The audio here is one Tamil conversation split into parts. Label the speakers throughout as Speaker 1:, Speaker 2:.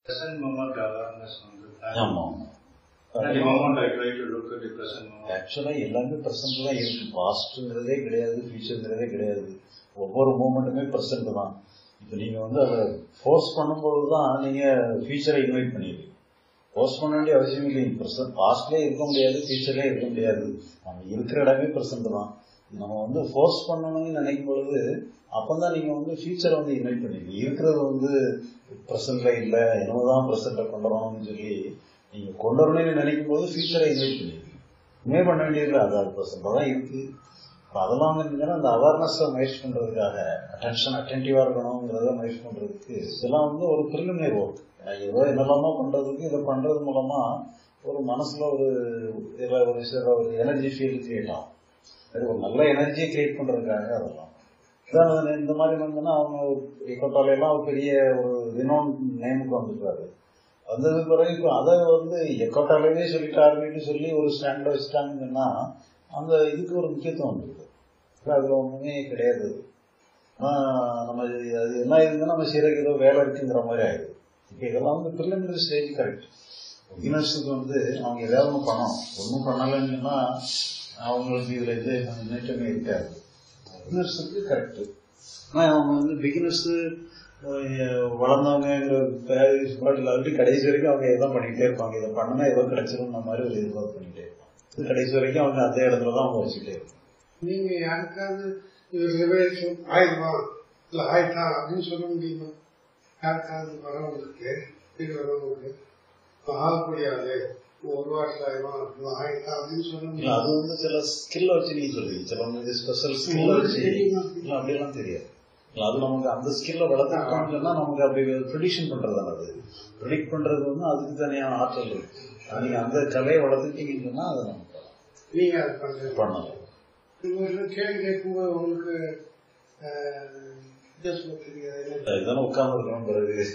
Speaker 1: present moment awareness on the time.
Speaker 2: ஆமா
Speaker 1: At the moment I try to look at the present moment.
Speaker 2: ஆக்சுவலா எல்லாமே ப்ரெசென்ட் தான் இருக்கு பாஸ்ட்ங்கிறதே கிடையாது ஃபியூச்சர்ங்கிறதே கிடையாது ஒவ்வொரு மூமெண்ட்டுமே ப்ரெசென்ட் தான் இப்போ நீங்க வந்து அதை ஃபோர்ஸ் பண்ணும்போது தான் நீங்க ஃபியூச்சரை இன்வைட் பண்ணிடுவீங்க ஃபோர்ஸ் பண்ண வேண்டிய அவசியம் இல்லை ப்ரெசென்ட் பாஸ்ட்லேயே இருக்க முடியாது ஃபியூச்சர்லேயே இருக்க முடியாது நம்ம இருக்கிற இடமே ப்ரெசென்ட் தான் நம்ம வந்து ஃபோர்ஸ் பண்ணணும்னு நினைக்கும் பொழுது அப்போ தான் நீங்கள் வந்து ஃபியூச்சரை வந்து இன்வைட் பண்ணிடுவீங்க இருக்கிறது வந்து ப்ரெசென்ட்ல இல்லை என்னதான் ப்ரெசென்ட்டை கொண்டு வரணும்னு சொல்லி நீங்கள் கொண்டு வரணும்னு நினைக்கும் போது ஃபியூச்சரை இன்வைட் பண்ணிடுவீங்க இனிமே பண்ண வேண்டியது அது அது ப்ரெசென்ட்டாக தான் இருக்கு இப்போ அதெல்லாம் வந்து என்னன்னா அந்த அவேர்னஸை முயற்சி பண்ணுறதுக்காக அட்டென்ஷன் அட்டென்டிவாக இருக்கணுங்கிறத முயற்சி பண்ணுறதுக்கு இதெல்லாம் வந்து ஒரு ப்ரிலிமினரி ஒர்க் ஏதோ என்னெல்லாமோ பண்ணுறதுக்கு இதை பண்ணுறது மூலமாக ஒரு மனசில் ஒரு இதில் ஒரு சில ஒரு எனர்ஜி ஃபீல் கிரியேட் ஆகும் அது ஒரு நல்ல எனர்ஜியை கிரியேட் பண்ணுறதுக்காக அதெல்லாம் இதான் இந்த மாதிரி வந்தோன்னா அவங்க எக்கோட்டாலையெல்லாம் ஒரு பெரிய ஒரு ரினோன் நேமுக்கு வந்துட்டாரு வந்தது பிறகு இப்போ அதை வந்து எக்கோட்டாலே சொல்லிட்டாருன்னு சொல்லி ஒரு ஸ்டாண்ட் வச்சுட்டாங்கன்னா அந்த இதுக்கு ஒரு முக்கியத்துவம் வந்துருக்கு அதில் ஒன்றுமே கிடையாது ஆனால் நம்ம அது என்ன ஆயிருதுன்னா நம்ம செய்யறதுக்கு ஏதோ வேலை இருக்குங்கிற மாதிரி ஆயிடுது இப்போ இதெல்லாம் வந்து ப்ரிலிமினரி ஸ்டேஜ் கரெக்ட் பிகினர்ஸுக்கு வந்து அவங்க ஏதாவது ஒன்று பண்ணணும் ஒன்றும் பண்ணலைன்னு சொன்னால் அவங்களுக்கு இதில் இது முன்னேற்றமே இருக்காது பிகினர்ஸுக்கு கரெக்டு ஆனால் அவங்க வந்து பிகினர்ஸு வளர்ந்தவங்கிற பாட்டில் ஆல்ரெடி கடைசி வரைக்கும் அவங்க எதாவது பண்ணிக்கிட்டே இருப்பாங்க இதை பண்ணனா ஏதோ கிடைச்சிரும் மாதிரி ஒரு எதிர்பார்ப்பு பண்ணிக்கிட்டே இருப்பாங்க இது கடைசி வரைக்கும் அவங்க அந்த இடத்துல தான் அவங்க வச்சுக்கிட்டே இருப்பாங்க
Speaker 3: நீங்க யாருக்காவது இவர் லிபரேஷன் ஆயிடுவான் இல்ல ஆயிட்டான் அப்படின்னு சொல்ல முடியுமா யாருக்காவது வரவங்களுக்கு இது வரவங்களுக்கு ஆகக்கூடியாது ஒரு வாரத்தில் ஆயிடுவான் ஆயிட்டான் அப்படின்னு சொல்ல
Speaker 2: இல்ல
Speaker 3: முடியும்
Speaker 2: அது வந்து சில ஸ்கில்ல வச்சு நீங்க சொல்றீங்க சிலவங்க ஸ்பெஷல் ஸ்கில்ல
Speaker 3: உங்களுக்கு
Speaker 2: வச்சு
Speaker 3: தெரியுமா?
Speaker 2: இல்ல அப்படியெல்லாம் தெரியாது இல்ல அது நமக்கு அந்த ஸ்கில்ல வளர்த்துட்டோம்னு சொன்னா நமக்கு அப்படி ப்ரிடிக்ஷன் பண்றது அது ப்ரிடிக்ட் பண்றது வந்து அதுக்கு தனியான ஆற்றல் இருக்கு அது நீங்க அந்த கலையை வளர்த்துட்டீங்கன்னு சொன்னா அதை நம்ம
Speaker 3: நீங்க அது பண்றது
Speaker 2: பண்ணலாம்
Speaker 3: உங்களுக்கு கேள்வி கேட்கும்போது உங்களுக்கு ஆஹ், வித்தியாசமா தெரியாது என்ன
Speaker 2: இதுதானே உட்கார்ந்து இருக்கணும் பிறகு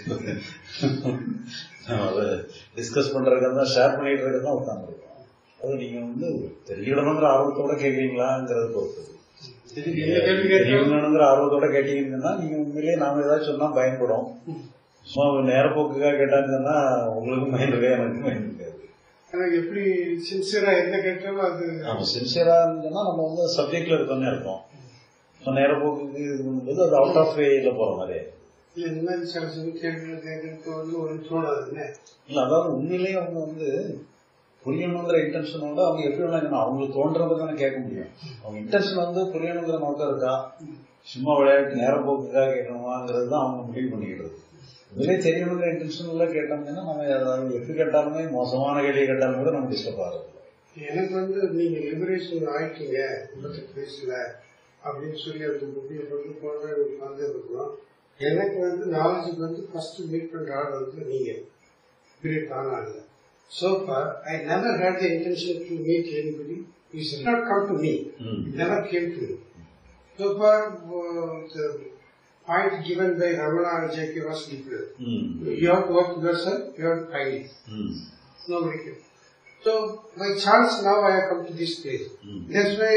Speaker 2: நம்ம அதை டிஸ்கஸ் பண்றதுக்கு தான் ஷேர் பண்ணிட்டு இருக்க தான் உட்கார்ந்துருக்கோம் அது நீங்க வந்து தெரியணுங்கிற ஆர்வத்தோட கேட்குறீங்களாங்கிறது பொறுத்தது
Speaker 3: இதுக்கு என்ன கேள்வி கேட்கணும்
Speaker 2: தெரியணுங்கிற ஆர்வத்தோட கேட்டீங்கன்னா நீங்க உண்மையிலேயே நாம ஏதாச்சும் சொன்னா பயன்படும் சும்மா நேரப்போக்குக்காக கேட்டாங்கன்னா உங்களுக்கு மைண்ட் இருக்கா எனக்கு மைண்ட் இருக்காது
Speaker 3: எனக்கு எப்படி சின்சியரா என்ன கேட்டாலும் அது
Speaker 2: நம்ம சின்சியரா இருந்தோம்னா நம்ம வந்து சப்ஜெக்ட்ல இருக்கோம்னு இருக்கோம் இப்போ நேரப்போக்குக்கு இது பண்ணும்போது அது அவுட் ஆஃப் வேல போற மாதிரி
Speaker 3: இல்ல இந்த மாதிரி சில சில கேள்விகள் கேட்கறதுக்கு வந்து ஒரு தோணாது என்ன
Speaker 2: இல்ல அதாவது உண்மையிலேயே அவங்க வந்து புரியணுங்கிற இன்டென்ஷனோட அவங்க எப்படி வேணா அவங்களுக்கு தோன்றதை தானே கேட்க முடியும் அவங்க இன்டென்ஷன் வந்து புரியணுங்கிற நோக்கம் இருக்கா சும்மா விளையாட்டு நேரம் போக்குக்காக கேட்கணுமாங்கிறது தான் அவங்க முடிவு பண்ணிக்கிறது இதுலேயே தெரியணுங்கிற இன்டென்ஷன்ல கேட்டோம்னா நம்ம அதாவது எப்படி கேட்டாலுமே மோசமான கேள்வி கேட்டாலும் கூட நம்ம டிஸ்டர்ப் ஆகுது
Speaker 3: எனக்கு வந்து நீங்க லிபரேஷன் ஆயிட்டீங்க ஐம்பத்தெட்டு வயசுல அப்படின்னு சொல்லி அந்த புக்கிய கொண்டு போன உட்கார்ந்து இருக்கிறோம் எனக்கு வந்து நாலேஜுக்கு வந்து ஃபர்ஸ்ட் மீட் பண்ற ஆள் வந்து நீங்க பீரியட் ஆனாங்க So far, I never had the intention to meet anybody. He did not come to me.
Speaker 2: ம்.
Speaker 3: It never came to me. So far, uh, the point given by Ramana and J.K. was different.
Speaker 2: ம்
Speaker 3: You have to work yourself, you have to find it.
Speaker 2: ம்
Speaker 3: Nobody can. So, by chance now I have come to this place.
Speaker 2: Mm.
Speaker 3: That's why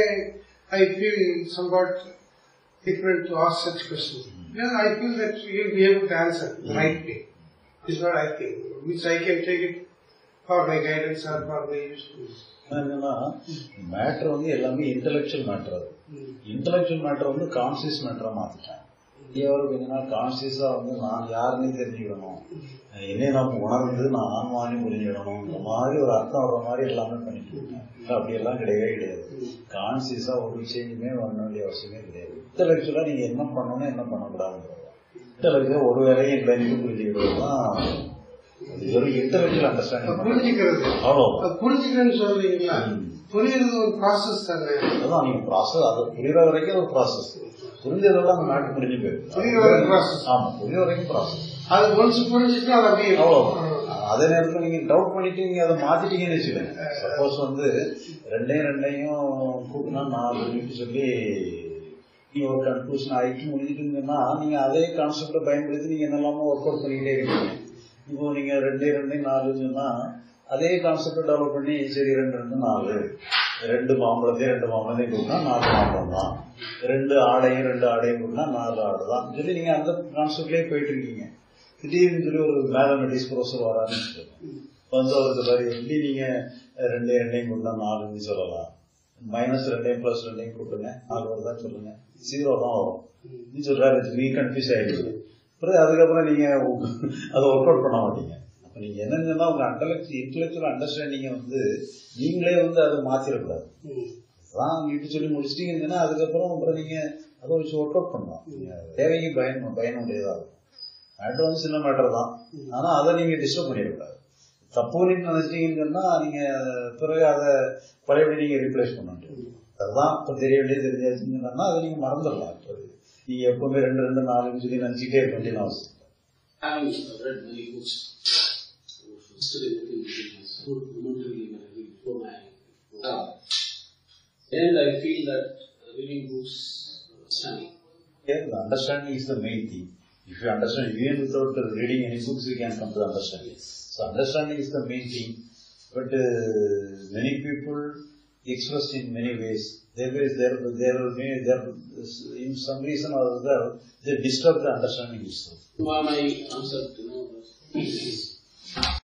Speaker 3: I feel somewhat different to ask such questions. Because I feel that you'll be able to answer the right way. Is what I think. Which I can take it for my guidance or for my usefulness.
Speaker 2: என்னன்னா மேட்ரு வந்து எல்லாமே இன்டெலெக்சுவல் மேட்ரு அது
Speaker 3: Mm.
Speaker 2: இன்டெலெக்சுவல் மேட்டர் வந்து கான்சியஸ் மேட்டரா மாத்திட்டேன் இங்கே ஒரு கொஞ்ச நாள் கான்சியஸா வந்து நான் யாருன்னு தெரிஞ்சுக்கணும் என்னை நான் உணர்ந்து நான் ஆன்மானி புரிஞ்சுக்கணும் இந்த மாதிரி ஒரு அர்த்தம் வர்ற மாதிரி எல்லாமே பண்ணிட்டு இருக்கேன் இல்ல, அப்படி எல்லாம் கிடையவே கிடையாது கான்சியஸா ஒரு விஷயமே பண்ண வேண்டிய அவசியமே கிடையாது இன்டெலெக்சுவலா நீங்க என்ன பண்ணணும் என்ன பண்ணக்கூடாதுங்கிறது இன்டெலெக்சுவலா ஒரு வேலையும் இல்லைன்னு புரிஞ்சுக்கிறது தான் அது வெறும் இன்டெலெக்சுவல்
Speaker 3: அப்ப
Speaker 2: அண்டர்ஸ்டாண்டிங்
Speaker 3: புரிஞ்சுக்கிறது
Speaker 2: அவ்வளோ
Speaker 3: அப்ப புரிஞ்சுக்கிறேன்னு சொல்றீங்களா
Speaker 2: ம்.
Speaker 3: புரியுறது ஒரு ப்ராசஸ் தானே
Speaker 2: அதான் நீங்க ப்ராசஸ் அது புரியுற வரைக்கும் ஒரு ப்ராசஸ் புரிஞ்சதோட அந்த நாட்டு முடிஞ்சு போயிடும்
Speaker 3: புரியுற வரைக்கும் process.
Speaker 2: ஆமா புரியுற வரைக்கும் ப்ராசஸ்
Speaker 3: அது ஒன்ஸ் புரிஞ்சுட்டா அது அப்படியே
Speaker 2: அவ்வளோ
Speaker 3: ஆ.
Speaker 2: அதே நேரத்துல நீங்க டவுட் பண்ணிட்டு நீங்க அதை மாத்திட்டீங்கன்னு வச்சுக்கோங்க சப்போஸ் வந்து ரெண்டையும் ரெண்டையும் கூட்டினா நாலு சொல்லிட்டு சொல்லி நீங்க ஒரு கன்க்ளூஷன் ஆகிட்டு முடிஞ்சிட்டீங்கன்னா நீங்க அதே கான்செப்டை பயன்படுத்தி நீங்க என்னெல்லாமோ ஒர்க் அவுட் பண்ணிக்கிட்டே இருக்கீங்க இப்போ நீங்க ரெண்டே ரெண்டே நாலுன்னு சொன்னா அதே கான்செப்டை டெவலப் பண்ணி சரி ரெண்டு ரெண்டு நாலு ரெண்டு மாம்பழத்தையும் ரெண்டு மாம்பழத்தையும் கொடுத்தா நாலு மாம்பழம் தான் ரெண்டு ஆடையும் ரெண்டு ஆடையும் கொடுத்தா நாலு ஆடை தான் சொல்லி நீங்க அந்த கான்செப்ட்லயே போயிட்டு இருக்கீங்க திடீர்னு சொல்லி ஒரு மேத்தமெட்டிக்ஸ் ப்ரொஃபஸர் வரான்னு வச்சுக்கோங்க. வந்து அவர் சொல்றாரு எப்படி நீங்க ரெண்டு ரெண்டையும் கூட்டினா நாலுன்னு சொல்லலாம் மைனஸ் ரெண்டையும் பிளஸ் ரெண்டையும் கூட்டுங்க நாலு வருதா சொல்லுங்க ஜீரோ தான் வரும் நீ சொல்றாரு நீ கன்ஃபியூஸ் ஆயிடுச்சு பிறகு அதுக்கப்புறம் நீங்க அதை ஒர்க் அவுட் பண்ண மாட்டீங்க அப்ப நீங்க என்னங்கன்னா உங்க அண்டலெக்ட் இன்டலெக்சுவல் அண்டர்ஸ்டாண்டிங்க வந்து நீங்களே வந்து அதை மாத்திரக்கூடாது அதான் இப்படி சொல்லி முடிச்சிட்டீங்கன்னா அதுக்கப்புறம் அப்புறம் நீங்க அதை வச்சு ஒர்க் அவுட் பண்ணலாம் நீங்க தேவைக்கு பயன் பயனுடையதா இருக்கும் அட்வான்ஸ் சின்ன மேட்டர் தான் ஆனா அதை நீங்க டிஸ்டர்ப் பண்ணிடக்கூடாது தப்புன்னு நினைச்சீங்கன்னா நீங்க பிறகு அதை பழையபடி நீங்க ரீப்ளேஸ் பண்ண முடியும் அதுதான் இப்ப தெரிய வேண்டியது தெரிஞ்சாச்சுங்கன்னா அதை நீங்க மறந்துடலாம் இப்ப நீங்க எப்பவுமே ரெண்டு ரெண்டு நாலுன்னு சொல்லி நினைச்சிட்டே இருக்க வேண்டிய அவசியம் இல்லை.
Speaker 4: having read many books, history, everything, I would momentarily when I read before my job. And I feel that reading books is stunning.
Speaker 2: Yeah, the understanding is the main thing. If you understand, even without uh, reading any books, you can come to understanding. So understanding is the main thing. But uh, many people expressed in many ways. There is there there will be there in some reason or other they disturb the understanding itself.
Speaker 4: My, my answer to know is